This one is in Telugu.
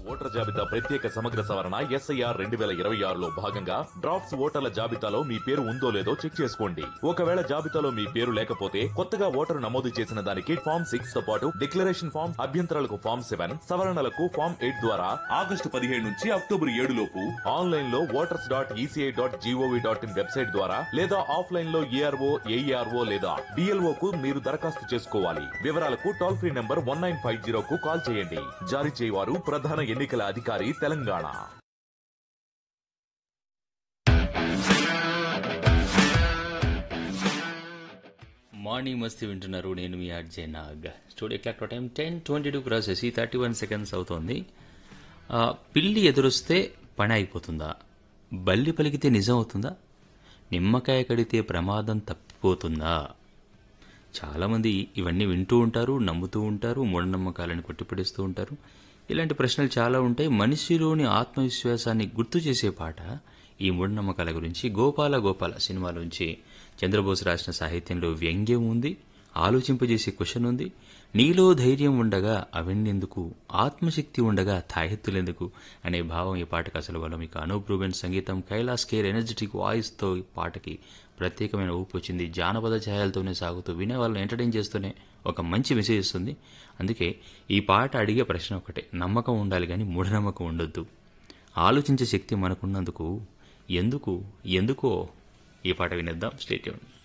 ఓటర్ జాబితా ప్రత్యేక సమగ్ర సవరణ ఎస్ఐఆర్ రెండు వేల ఇరవై ఆరులో భాగంగా డ్రాఫ్ట్స్ ఓటర్ల జాబితాలో మీ పేరు ఉందో లేదో చెక్ చేసుకోండి ఒకవేళ జాబితాలో మీ పేరు లేకపోతే కొత్తగా ఓటరు నమోదు చేసిన దానికి ఫామ్ సిక్స్ తో పాటు డిక్లరేషన్ ఫామ్ అభ్యంతరాలకు ఫామ్ సెవెన్ సవరణలకు ఫామ్ ఎయిట్ ద్వారా ఆగస్టు పదిహేడు నుంచి అక్టోబర్ ఏడు లోపు ఆన్లైన్ లో voters dot ECI dot gov dot in website ద్వారా లేదా ఆఫ్లైన్ లో ఏఆర్ఓ ఏఈఆర్ఓ లేదా డిఎల్ఓ కు మీరు దరఖాస్తు చేసుకోవాలి వివరాలకు toll free number one nine five zero కు కాల్ చేయండి జారీ చేయవారు ప్రధాన ఎన్నికల అధికారి తెలంగాణ మార్నింగ్ మస్తీ వింటున్నారు నేను మీ RJ Nag studio clock time ten twenty two cross చేసి థర్టీ వన్ సెకండ్స్ అవుతోంది ఆ, పిల్లి ఎదురొస్తే పని అయిపోతుందా బల్లి పలికితే నిజం అవుతుందా నిమ్మకాయ కడితే ప్రమాదం తప్పిపోతుందా చాలామంది ఇవన్నీ వింటూ ఉంటారు నమ్ముతూ ఉంటారు మూఢనమ్మకాలను కొట్టిపడేస్తూ ఉంటారు ఇలాంటి ప్రశ్నలు చాలా ఉంటాయి మనిషిలోని ఆత్మవిశ్వాసాన్ని గుర్తు చేసే పాట ఈ మూఢనమ్మకాల గురించి గోపాల గోపాల సినిమాలోంచి చంద్రబోస్ రాసిన సాహిత్యంలో వ్యంగ్యం ఉంది ఆలోచింపజేసే క్వశ్చన్ ఉంది నీలో ధైర్యం ఉండగా అవెన్నెందుకు ఆత్మశక్తి ఉండగా తాయెత్తులెందుకు అనే భావం ఈ పాటకు అసలు వల్ల మీకు అనూప్ రూబెన్ సంగీతం కైలాస్ కేర్ ఎనర్జెటిక్ వాయిస్తో ఈ పాటకి ప్రత్యేకమైన ఊపు వచ్చింది జానపద ఛాయలతోనే సాగుతూ వినే వాళ్ళని ఎంటర్టైన్ చేస్తూనే ఒక మంచి మెసేజ్ ఇస్తుంది అందుకే ఈ పాట అడిగే ప్రశ్న ఒకటే నమ్మకం ఉండాలి కానీ మూఢనమ్మకం ఉండొద్దు ఆలోచించే శక్తి మనకున్నందుకు ఎందుకు ఎందుకో ఈ పాట వినేద్దాం స్టేట్యూన్